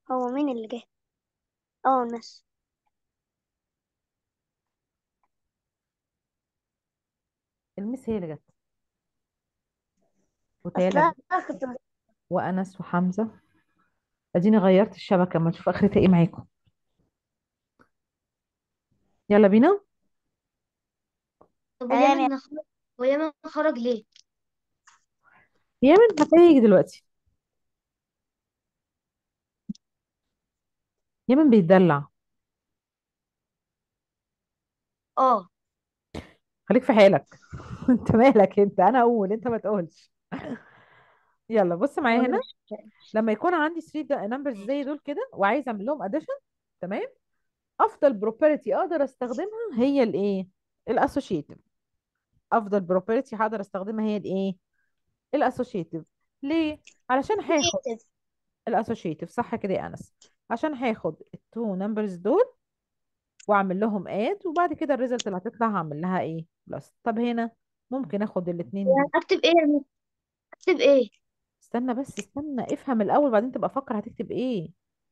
هو مين اللي جه اه الناس المس هي اللي جت وتالا اصلا جت كنت وانس وحمزه اديني غيرت الشبكه ما نشوف اخرتها ايه معاكم يلا بينا طب تمام يا ويمن خرج ويمن خرج ليه؟ يامن هتلاقيه يجي دلوقتي يامن بيتدلع اه خليك في حالك انت مالك انت انا اقول انت ما تقولش يلا بص معايا هنا ماشي لما يكون عندي 3 نمبرز زي دول كده وعايز اعمل لهم اديشن تمام افضل بروبرتي اقدر استخدمها هي الايه الاسوشيتيف افضل بروبرتي هقدر استخدمها هي الايه الاسوشيتيف ليه علشان هاخد creative. الاسوشيتيف صح كده يا انس عشان هاخد التو نمبرز دول واعمل لهم اد وبعد كده الريزلت اللي هتطلع هعمل لها ايه بلس طب هنا ممكن اخد الاثنين يعني دول اكتب ايه يا مس؟ اكتب ايه؟ استنى بس استنى افهم الاول بعدين تبقى فكر هتكتب ايه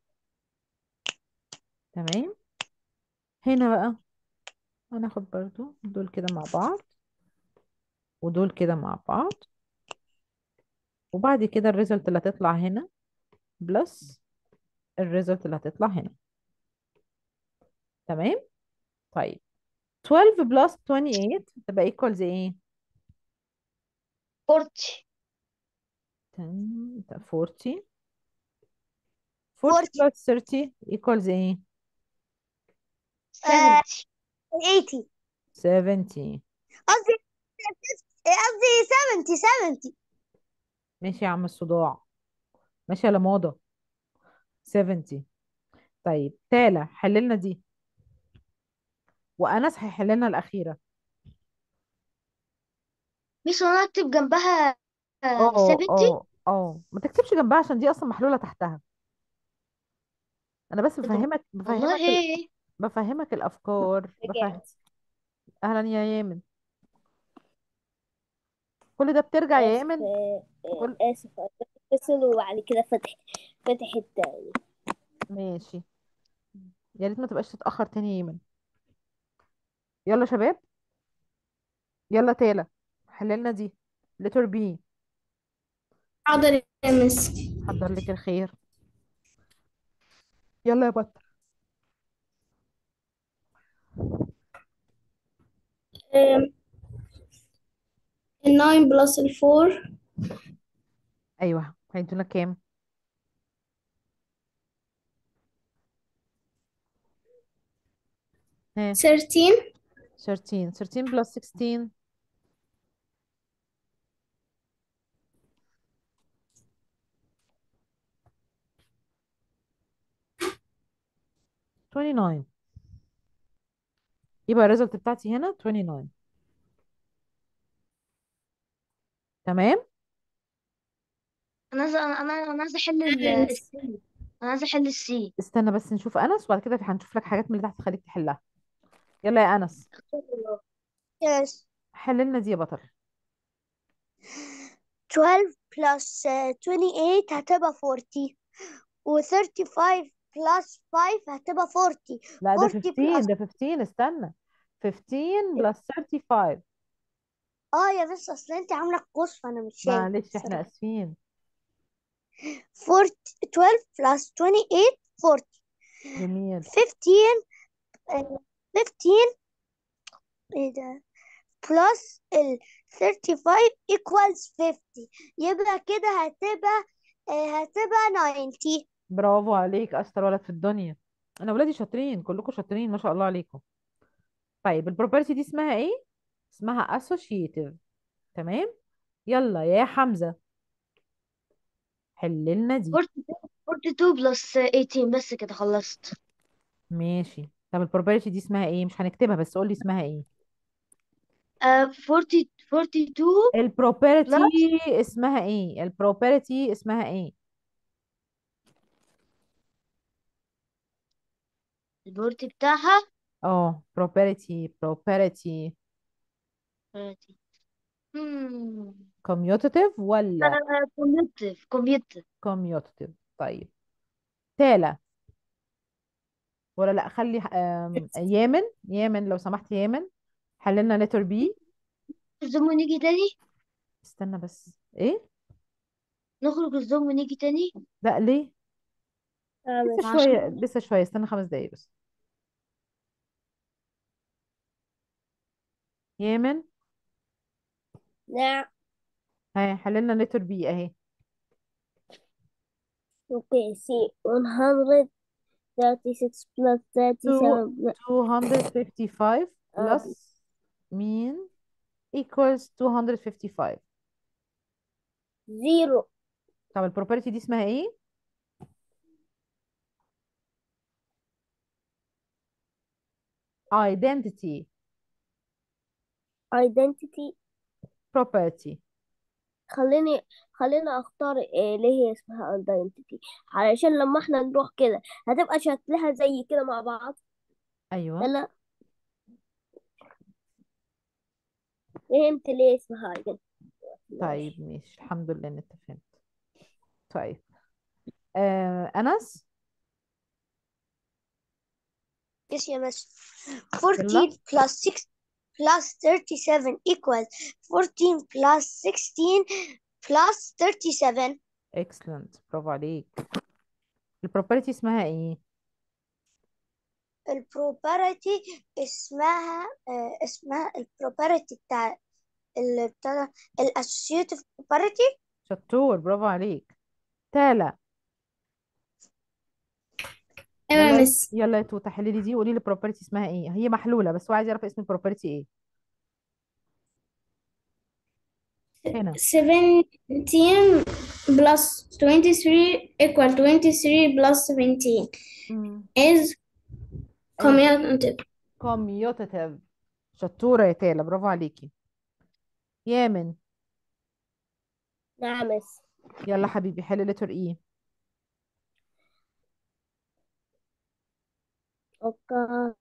تمام هنا بقى هناخد برضو دول كده مع بعض ودول كده مع بعض وبعد كده الريزلت اللي هتطلع هنا بلس الريزلت اللي هتطلع هنا تمام طيب 12 بلس 28 تبقى ايكوالز ايه فورتي 10 40 40 40 بلس 30 equals ايه آه، سفنتي 80 70 قصدي قصدي 70 70 ماشي يا عم الصداع ماشي يا لماضة 70 طيب تالا حللنا دي وانس هيحل لنا الاخيره مش انا اكتب جنبها اه سفنتي اه اه ما تكتبش جنبها عشان دي اصلا محلوله تحتها انا بس بفهمك والله بفهمك ال... بفهمك الافكار بفهم بجد اهلا يا يامن كل ده بترجع يا آسف يامن آه، آه، كل آسف اتصل وبعد كده فتح فتح التاني ماشي يا ريت ما تبقاش تتاخر تاني يا يامن يلا يا شباب يلا تالا حللنا دي لتر بي حاضر يا مس حضر لك الخير يلا يا بطل آم، الناين بلس الفور ايوه هيدونا كام ها ثيرتين 13 13 بلس 16 29 يبقى الريزلت بتاعتي هنا 29 تمام انا عايزه انا انا أنا عايزه احل ال- تمام مس. السي انا عايزه احل السي استنى بس نشوف انس وبعد كده هنشوف لك حاجات من اللي تحت تخليك تحلها يلا يا انس yes حل لنا دي يا بطل 12 plus آه، 28 هتبقى 40 و 35 plus 5 هتبقى 40 لا ده 40 15 plus ده 15 استنى 15 بلس 35 اه يا بس اصل انت عامله قوس فانا مش شايف معلش احنا بصراحة. اسفين 40 12 plus 28 40 جميل 15 آه، 15 ايه ده plus ال 35 equals 50 يبقى كده هتبقى آه، هتبقى 90 برافو عليك اشطر ولد في الدنيا انا ولادي شاطرين كلكم شاطرين ما شاء الله عليكم طيب البروبرتي دي اسمها ايه اسمها associative تمام يلا يا حمزة حل لنا دي 42 بلس 18 بس كده خلصت ماشي طب البروبرتي دي اسمها ايه مش هنكتبها بس قول لي اسمها ايه آه 40 42 البروبرتي بلس اسمها ايه البروبرتي اسمها ايه البورتي بتاعها اه property property 30 امم commutative ولا كوميوتيف كوميوتيف commutative طيب تالا ولا لا خلي آم، يامن يامن لو سمحت يامن حللنا letter B الزوم ونيجي تاني استنى بس ايه نخرج الزوم ونيجي تاني لا ليه نعم لسه عشان- شوية لسه شوية استنى خمس دقايق بس يامن نعم ها حللنا letter B اهي اوكي سي 136 plus 37 plus 255 آه. plus مين equals 255 زيرو طب البروبرتي دي اسمها ايه identity identity property خليني خليني اختار إيه ليه هي اسمها identity علشان لما احنا نروح كده هتبقى شكلها زي كده مع بعض ايوه لا فهمت ليه اسمها identity طيب ماشي الحمد لله ان انت فهمت طيب آه انس Yes, يا مس 14 plus 6 plus 37 equals 14 plus 16 plus 37 excellent برافو عليك البروبرتي اسمها ايه البروبرتي اسمها آه اسمها البروبرتي بتاع ال بتاع الاسوسيتيف بروبرتي شطور برافو عليك تالا ايوه يلا يا مس يلا يا توتا حلي لي دي وقولي لي البروبرتي اسمها ايه هي محلولة بس هو عايز يعرف اسم البروبرتي ايه هنا 17 plus 23 equal 23 plus 17 مم. is commutative commutative شطورة يا تالا برافو عليكي يامن نعم مس يلا حبيبي حل لتر ايه اوكي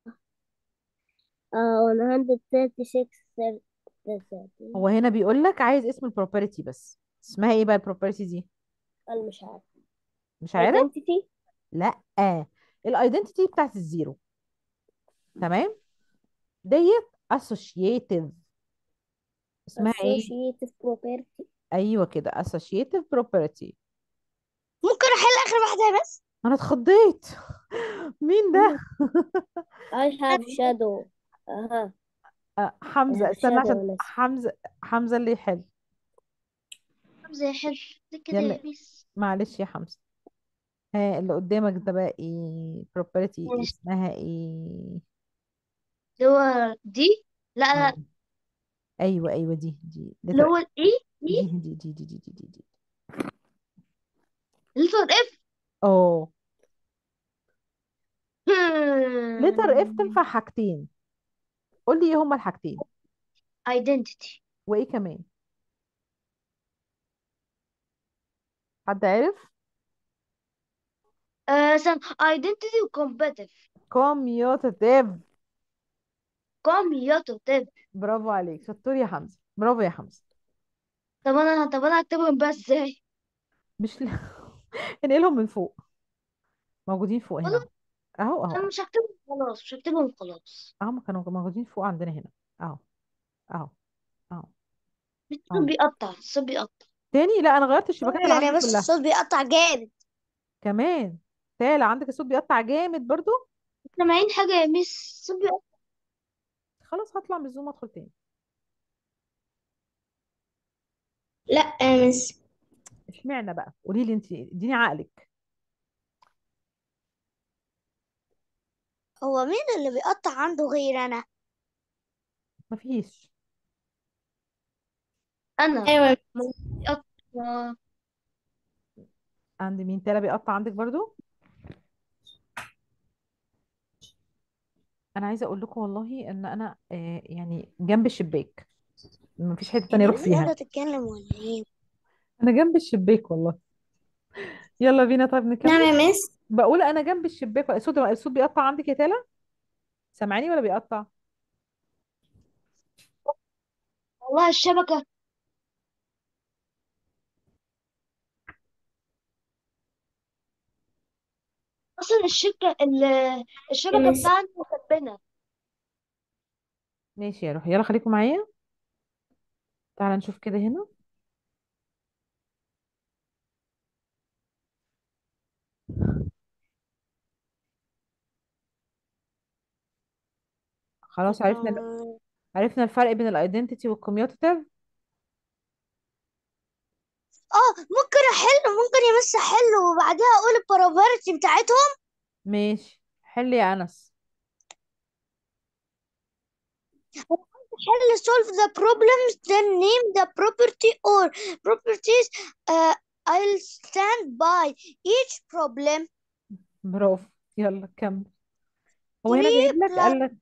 اه 136 37 هو هنا بيقول لك عايز اسم البروبرتي بس اسمها ايه بقى البروبرتي دي انا مش عارف مش عارف identity لا الايدنتيتي بتاعت الزيرو تمام ديت associative اسمها ايه associative property ايوه كده associative property ممكن احل اخر واحده يا مس انا اتخضيت مين ده I have shadow اها آه، حمزة آه، استنى shadow عشان لسه. حمزة حمزة اللي يحل زي حلو ليه كده يلا. يا ميس معلش يا حمزة ها اللي قدامك ده بقى ايه property ماشي. اسمها ايه اللي هو دي لا لا مم. ايوه ايوه دي دي اللي letter هو الاي دي دي دي دي دي دي دي دي لتر اف اه لتر اف تنفع حاجتين قول لي ايه هما الحاجتين ايدنتيتي وايه كمان حد عارف سن ايدنتيتي وكومبتيف commutative كوميوتيف برافو عليك شطور يا حمزة برافو يا حمزة طب انا طب انا هكتبهم بقى ازاي مش ل... انقلهم من فوق موجودين فوق هنا اهو انا اهو مش هكتبهم خلاص مش هكتبهم خلاص اهو ما كانوا موجودين فوق عندنا هنا اهو اهو اهو الصوت بيقطع الصوت بيقطع تاني لا انا غيرت الشبكات اللي يعني عندي بس كلها الصوت بيقطع جامد كمان تالي عندك الصوت بيقطع جامد برضو سامعين حاجة يا ميس الصوت بيقطع خلاص هطلع من الزوم ادخل تاني لا يا مس اشمعنى بقى قولي لي انت اديني عقلك هو مين اللي بيقطع عنده غير انا مفيش انا ايوه بيقطع عند مين تالي بيقطع عندك برضو انا عايزه اقول لكم والله ان انا آه يعني جنب الشباك مفيش حته تانية اروح مش فيها قاعدة تتكلم ولا ايه انا جنب الشباك والله يلا بينا طيب نعم نكمل يا مس بقول انا جنب الشباك الصوت الصوت بيقطع عندك يا تالا سامعاني ولا بيقطع والله الشبكة اصلا الشركه ال- الشبكه مس بتاعتنا مكبنه ماشي يا روحي يلا خليكم معايا تعالى نشوف كده هنا خلاص عرفنا ال- عرفنا الفرق بين الايدنتيتي والكوميوتيتيف اه ممكن احل ممكن يمس احل وبعدها اقول البروبابيلتي بتاعتهم ماشي حل يا انس حل solve the problems then name the property or properties uh, I'll stand by each problem برافو يلا كمل هو هنا 3 جايب لك plus قال لك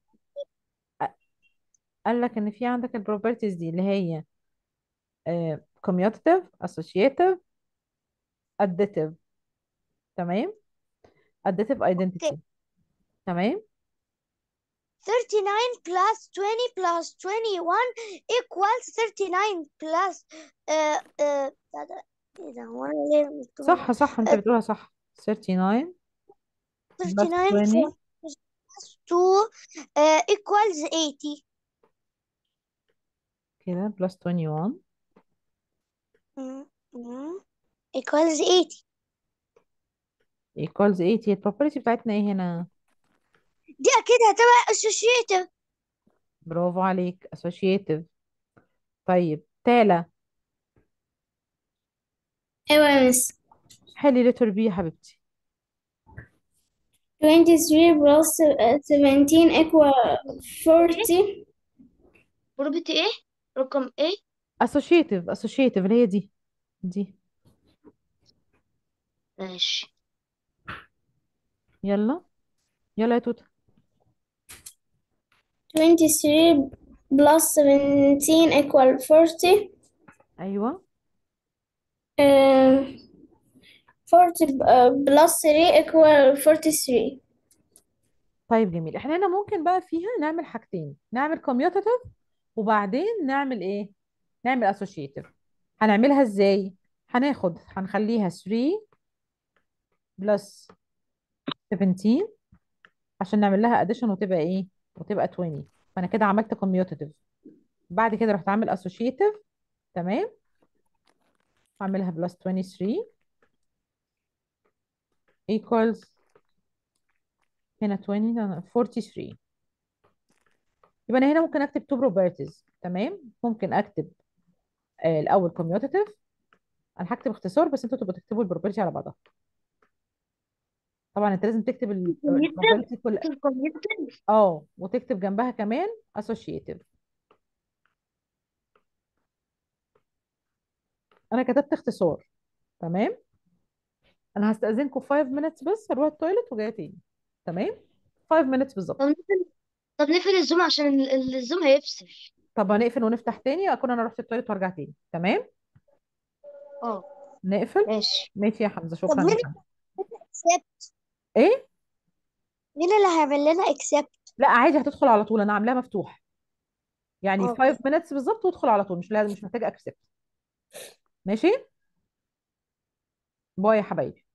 قال لك ان في عندك البروبرتيز دي اللي هي كوميوتيتيف اسوشيتيف اديتيف تمام اديتيف okay. ايدنتيتي تمام 39 plus 20 plus 21 equals 39 plus uh, uh, ايه ده هو انا ليه مكتوب صح صح انت uh, بتقولها صح 39 plus 39 20 plus 2 uh, equals 80 كده plus 21 mm, mm, equals 80 equals 80 البروبرتي بتاعتنا ايه هنا دي اكيد هتبقى associative برافو عليك associative طيب تالا ايوه يا مس حلي letter B يا حبيبتي 23 plus 17 equal 40 بروبرتي ايه رقم ايه associative associative اللي هي دي دي ماشي يلا يلا يا توته 23 plus 17 equal 40 ايوه um, 40 uh, plus 3 equal 43 طيب جميل احنا هنا ممكن بقى فيها نعمل حاجتين نعمل commutative وبعدين نعمل ايه نعمل associative هنعملها ازاي هناخد هنخليها 3 بلس 17 عشان نعمل لها addition وتبقى ايه وتبقى 20 فانا كده عملت commutative بعد كده رحت عامل associative تمام هعملها بلس 23 equals هنا 20 لا، 43 يبقى انا هنا ممكن اكتب two properties تمام ممكن اكتب آه الاول commutative انا هكتب اختصار بس انتوا تبقوا تكتبوا البروبرتي على بعضها طبعا انت لازم تكتب البروبرتي كل الكمبيوتر اه وتكتب جنبها كمان associative انا كتبت اختصار تمام انا هستأذنكم 5 minutes بس هروح التويلت وجايه تاني تمام 5 minutes بالظبط طب نقفل طب نقفل الزوم عشان ال- ال- الزوم هيفصل طب هنقفل ونفتح تاني اكون انا رحت التويلت وارجع تاني تمام اه نقفل ماشي ماشي يا حمزة طب شكرا مين يا حمزة accept ايه مين اللي هيعمل لنا accept لا عادي هتدخل على طول انا عاملاها مفتوح يعني اه 5 minutes بالظبط وادخل على طول مش لازم مش محتاجه اكسبت ماشي باي يا حبايبي